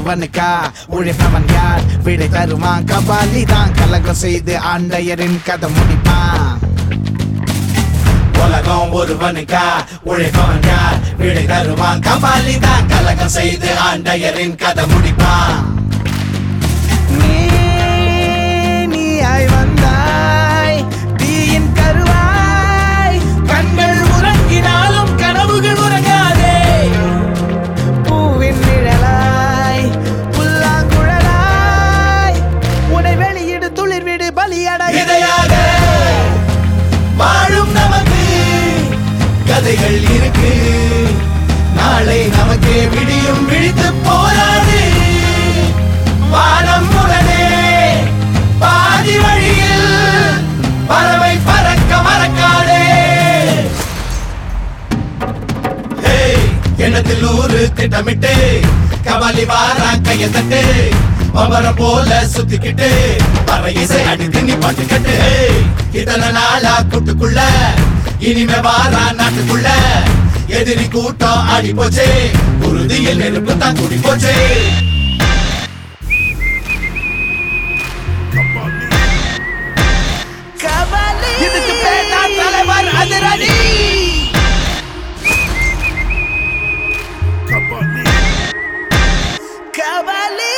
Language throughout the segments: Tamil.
ஒருவனுக்கா உழைப்பவன் யார் விடை தருவான் கபாலி தான் கலகம் செய்து ஆண்டையரின் கதை முடிப்பான் உலகம் ஒருவனுக்கா உழைப்பவன் யார் விடை தருவான் கபாலி தான் கலகம் செய்து ஆண்டையரின் கதை முடிப்பான் நீ நீயாய் வந்தாய் தீயின் கருவாய் கண்கள் உறங்கினாலும் கனவுகள் உறங்காதே பூவின் நிழலாய் புல்லாங்குழலாய் உனை வெளியிடு துளிர்விடு பலியடை இதையாக வாழும் நமக்கு கதைகள் இருக்கு நாளை நமக்கே விடியும் விழித்து போராடு வானம் முரணே பாதி வழியில் பறவை பறக்க மறக்காதே ஹேய், எண்ணத்தில் ஊரு திட்டமிட்டு கபாலி வாரா கைய தட்டு பம்பர போல சுத்திக்கிட்டு பற இசை அடித்து நீ பாட்டுக்கட்டு ஹேய், இத்தனை நாளா கூட்டுக்குள்ள இனிமே வாரா நாட்டுக்குள்ள எதிரி கூட்டம் ஆடி போச்சு உறுதியில் நெருப்பு தான் கூடி போச்சு இதுக்கு பேர் தான் தலைவர் அதிரடி Kabali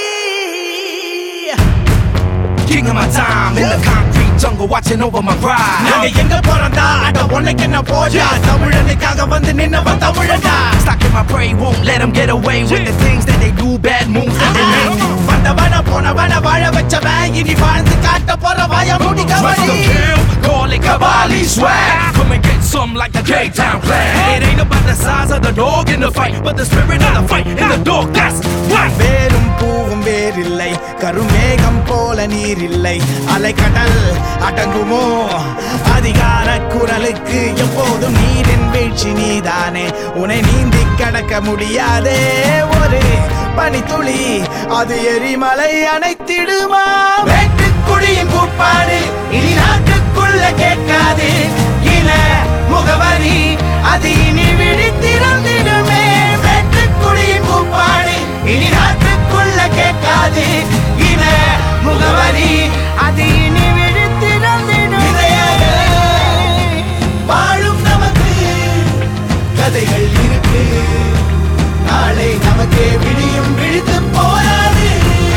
King of my time in the concrete jungle, watching over my ride. நாங்க எங்க போறதா அட உனக்கு என்ன போஜா தமிழனுக்காக வந்து நின்னவன் தமிழடா Stocking my prey, won't let them get away with the things that they do, bad moves that they make. வந்தவன போனவன வாழ வச்சவன் இனி வாழ்ந்து காட்ட போற வாய மூடி Trust Kabali the kill, call it Kabali swag. Come and get some like the K-Town clan. It ain't about the size of the dog in the fight, but the spirit of the fight in the dog. That's right. வேரும் பூவும் வேறில்லை கருமேகம் போல நீரில்லை அலைக்கடல் அடங்குமோ அதிகார குரலுக்கு எப்போதும் நீரின் வீழ்ச்சி நீதானே உன்னை நீந்தி கடக்க முடியாதே ஒரு பனித்துளி அது எரிமலை அணைத்திடுமா வெட்டுக்குடியின் கூப்பாடு இனி நாட்டுக்குள்ள கேட்காது இன முகவரி அது இனி விழித்திறந்திடுமே வெட்டுக்குடியின் கூப்பாடு இனி நாட்டுக்குள்ள கேட்காது இன முகவரி அது இனி விழித்திறந்திடுமே வாழும் நமக்கு கதைகள் இருக்கு நாளை நமக்கே விடியும் விழித்து போராது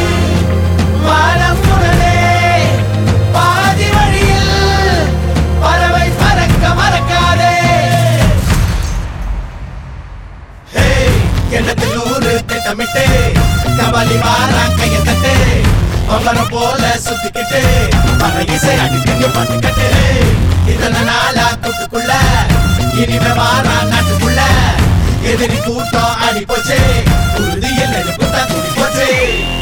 வானம் முரணே பாதி வழியில் பறவை பறக்க மறக்காதே ஹேய், எண்ணத்தில் நூறு திட்டமிட்டு கபாலி வாரா கைய தட்டு பம்பரம் போல சுத்திக்கிட்டு பற இசை அடிக்கடி பாட்டுக்கட்டு இதன நாளா கூட்டுக்குள்ள இனிமே வாரா நாட்டுக்குள்ள எதிரி கூட்டம் ஆடி போச்சு உறுதியில் நெருப்பு தான் கூடி போச்சு